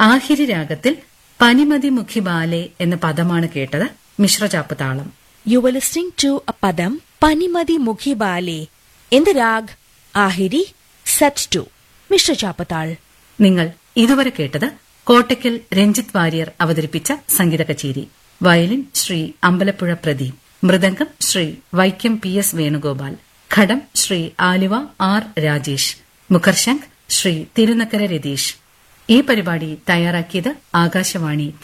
ആഹിരി രാഗത്തിൽ പനിമതി മുഖി ബാലെ എന്ന പദമാണ് കേട്ടത് മിശ്രചാപ്പ് താളം You were listening to a padam Panimadi Mukhi Bale in the rag Ahiri set to Mr. Chapatal. നിങ്ങൾ ഇതുവരെ കേട്ടത് കോട്ടയ്ക്കൽ രഞ്ജിത്ത് വാര്യർ അവതരിപ്പിച്ച സംഗീത കച്ചേരി violin Shri Ambalappuzha Pradeep mridangam Shri Vaikom P S Venugopal ghatam Shri Aluva R Rajesh മുഖർശംഖ് ശ്രീ തിരുനക്കര രതീഷ് ഈ പരിപാടി തയ്യാറാക്കിയത് ആകാശവാണി